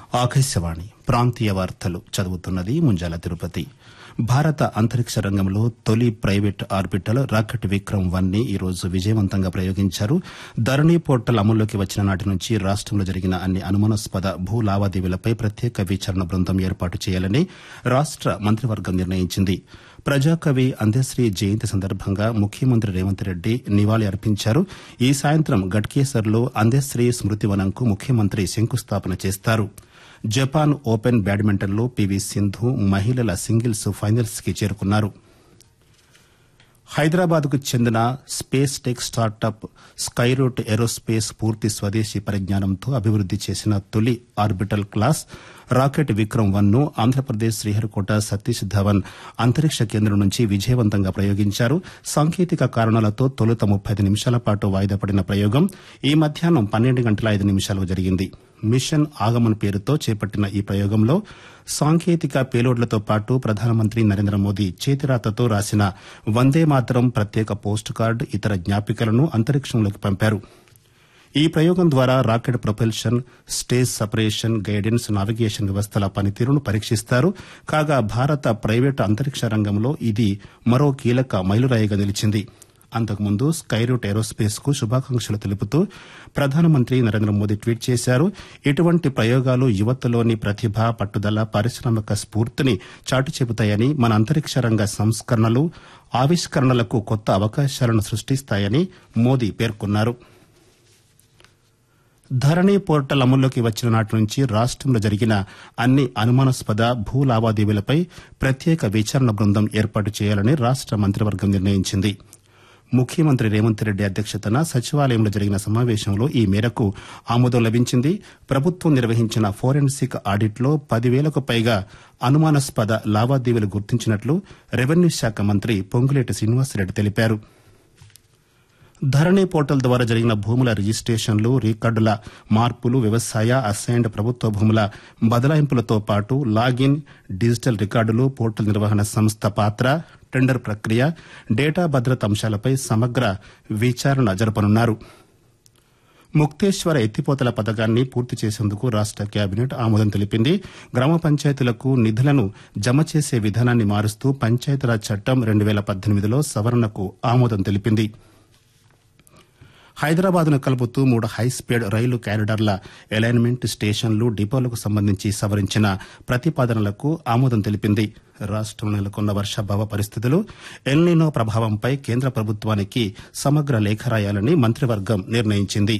ఆకాశవాణి ప్రాంతీయ వార్తలు చదువుతున్నది ముంజాల తిరుపతి భారత అంతరిక్ష రంగంలో తొలి private orbital rocket Vikram one ని ఈరోజు విజయవంతంగా ప్రయోగించారు ధరణి పోర్టల్ అమల్లోకి వచ్చిన నాటి నుంచి రాష్టంలో జరిగిన అన్ని అనుమానాస్పద భూ లావాదేవీలపై ప్రత్యేక విచారణ బృందం ఏర్పాటు చేయాలని రాష్ట మంత్రివర్గం నిర్ణయించింది ప్రజాకవి అందశ్రీ జయంతి సందర్భంగా ముఖ్యమంత్రి రేవంత్ రెడ్డి నివాళి అర్పించారు ఈ సాయంత్రం గట్కేసర్లో అందశ్రీ స్మృతివనంకు ముఖ్యమంత్రి శంకుస్థాపన చేస్తారు జపాన్ ఓపెన్ బ్యాడ్మింటన్లో పీవీ సింధు మహిళల సింగిల్స్ ఫైనల్స్ కి చేరుకున్నారు హైదరాబాద్కు చెందిన space tech startup Skyroot aerospace పూర్తి స్వదేశీ పరిజ్ఞానంతో అభివృద్ది చేసిన తొలి orbital class rocket Vikram one ను ఆంధ్రప్రదేశ్ శ్రీహరికోట సతీష్ ధవన్ అంతరిక్ష కేంద్రం నుంచి విజయవంతంగా ప్రయోగించారు సాంకేతిక కారణాలతో తొలుత ముప్పై ఐదు నిమిషాల పాటు వాయిదా పడిన ప్రయోగం ఈ మధ్యాహ్నం పన్నెండు గంటల ఐదు నిమిషాలకు జరిగింది మిషన్ ఆగమన్ పేరుతో చేపట్టిన ఈ ప్రయోగంలో సాంకేతిక పేలోడ్లతో పాటు ప్రధానమంత్రి నరేంద్ర మోదీ చేతిరాతతో రాసిన వందే మాతరం ప్రత్యేక పోస్ట్ కార్డు ఇతర జ్ఞాపికలను అంతరిక్షంలోకి పంపారు ఈ ప్రయోగం ద్వారా rocket propulsion stage separation guidance navigation వ్యవస్థల పనితీరును పరీక్షిస్తారు కాగా భారత ప్రైవేటు అంతరిక్ష రంగంలో ఇది మరో కీలక మైలురాయిగా నిలిచింది అంతకుముందు స్కైరూట్ ఏరోస్పేస్ కు శుభాకాంక్షలు తెలుపుతూ ప్రధానమంత్రి నరేంద్ర మోదీ ట్వీట్ చేశారు ఇటువంటి ప్రయోగాలు యువతలోని ప్రతిభ పట్టుదల పారిశ్రామిక స్ఫూర్తిని చాటి చెబుతాయని మన అంతరిక్ష రంగ సంస్కరణలు ఆవిష్కరణలకు కొత్త అవకాశాలను సృష్టిస్తాయని మోదీ పేర్కొన్నారు ధరణి పోర్టల్ అమల్లోకి వచ్చిన నాటి నుంచి రాష్టంలో జరిగిన అన్ని అనుమానాస్పద భూ లావాదేవీలపై ప్రత్యేక విచారణ బృందం ఏర్పాటు చేయాలని రాష్ట మంత్రివర్గం నిర్ణయించింది ముఖ్యమంత్రి రేవంత్ రెడ్డి అధ్యక్షతన సచివాలయంలో జరిగిన సమావేశంలో ఈ మేరకు ఆమోదం లభించింది ప్రభుత్వం నిర్వహించిన ఫోరెన్సిక్ ఆడిట్లో పదివేలకు పైగా అనుమానాస్పద లావాదేవీలు గుర్తించినట్లు రెవెన్యూ శాఖ మంత్రి పొంగులేటి శ్రీనివాసరెడ్డి తెలిపారు ధరణి పోర్టల్ ద్వారా జరిగిన భూముల రిజిస్టేషన్లు రికార్డుల మార్పులు వ్యవసాయ అసైన్డ్ ప్రభుత్వ భూముల బదలాయింపులతో పాటు లాగిన్ డిజిటల్ రికార్డులు పోర్టల్ నిర్వహణ సంస్థ పాత్ర టెండర్ ప్రక్రియ డేటా భద్రత అంశాలపై సమగ్ర విచారణ జరపనున్నారు ముక్తేశ్వర ఎత్తిపోతల పథకాన్ని పూర్తి చేసేందుకు రాష్ట కేబినెట్ ఆమోదం తెలిపింది గ్రామ పంచాయతీలకు నిధులను జమ చేసే విధానాన్ని మారుస్తూ పంచాయతీరాజ్ చట్టం రెండు వేల పద్దెనిమిదిలో సవరణకు ఆమోదం తెలిపింది హైదరాబాద్ను కలుపుతూ మూడు హైస్పీడ్ రైలు క్యారిడార్ల అలైన్మెంట్ స్టేషన్లు డిపోలకు సంబంధించి సవరించిన ప్రతిపాదనలకు ఆమోదం తెలిపింది రాష్టంలో నెలకొన్న వర్షాభావ పరిస్థితులు ఎల్నినో ప్రభావంపై కేంద్ర ప్రభుత్వానికి సమగ్ర లేఖ రాయాలని మంత్రివర్గం నిర్ణయించింది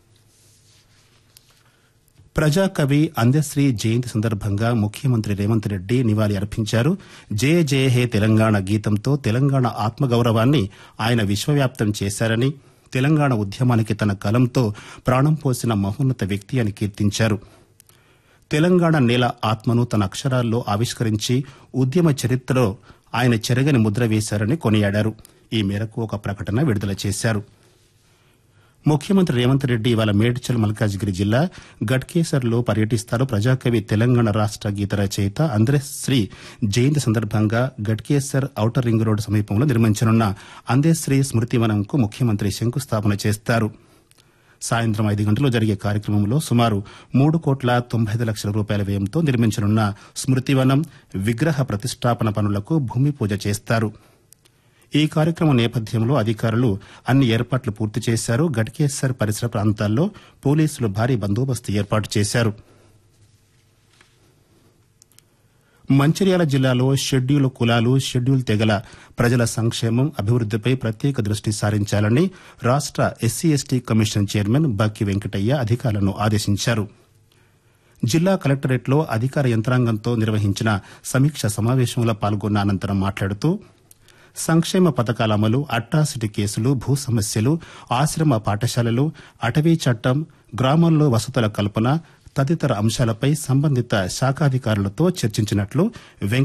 ప్రజాకవి అందశ్రీ జయంతి సందర్భంగా ముఖ్యమంత్రి రేవంత్ రెడ్డి నివాళి అర్పించారు జయ జయ హే తెలంగాణ గీతంతో తెలంగాణ ఆత్మగౌరవాన్ని ఆయన విశ్వవ్యాప్తం చేశారని తెలంగాణ ఉద్యమానికి తన కలంతో ప్రాణం పోసిన మహోన్నత వ్యక్తి అని కీర్తించారు తెలంగాణ నేల ఆత్మను తన అక్షరాల్లో ఆవిష్కరించి ఉద్యమ చరిత్రలో ఆయన చెరగని ముద్ర వేశారని కొనియాడారు ఈ మేరకు ఒక ప్రకటన విడుదల చేశారు ముఖ్యమంత్రి రేవంత్ రెడ్డి ఇవాళ మేడ్చల్ మల్కాజ్గిరి జిల్లా గట్కేసర్లో పర్యటిస్తారు ప్రజాకవి తెలంగాణ రాష్ట గీత రచయిత అందశ్రీ జయంతి సందర్భంగా గట్కేసర్ ఔటర్ రింగ్ రోడ్డు సమీపంలో నిర్మించనున్న అందశ్రీ స్మృతివనంకు ముఖ్యమంత్రి శంకుస్థాపన చేస్తారు సాయంత్రం ఐదు గంటలు జరిగే కార్యక్రమంలో సుమారు మూడు కోట్ల తొంభై ఐదు లక్షల రూపాయల వ్యయంతో నిర్మించనున్న స్మృతివనం విగ్రహ ప్రతిష్టాపన పనులకు భూమి పూజ చేస్తారు ఈ కార్యక్రమం నేపథ్యంలో అధికారులు అన్ని ఏర్పాట్లు పూర్తి చేశారు గట్కేసర్ పరిసర ప్రాంతాల్లో పోలీసులు భారీ బందోబస్తు ఏర్పాటు చేశారు మంచిర్యాల జిల్లాలో షెడ్యూల్ కులాలు షెడ్యూల్ తెగల ప్రజల సంక్షేమం అభివృద్దిపై ప్రత్యేక దృష్టి సారించాలని రాష్ట SC ST commission chairman Bakki Venkataiah అధికారులను ఆదేశించారు జిల్లా కలెక్టరేట్లో అధికార యంత్రాంగంతో నిర్వహించిన సమీక్ష సమావేశంలో పాల్గొన్న అనంతరం మాట్లాడుతూ సంక్షేమ పథకాల అమలు అట్రాసిటీ కేసులు భూ సమస్యలు ఆశ్రమ పాఠశాలలు అటవీ చట్టం గ్రామాల్లో వసతుల కల్పన తదితర అంశాలపై సంబంధిత శాఖాధికారులతో చర్చించినట్లు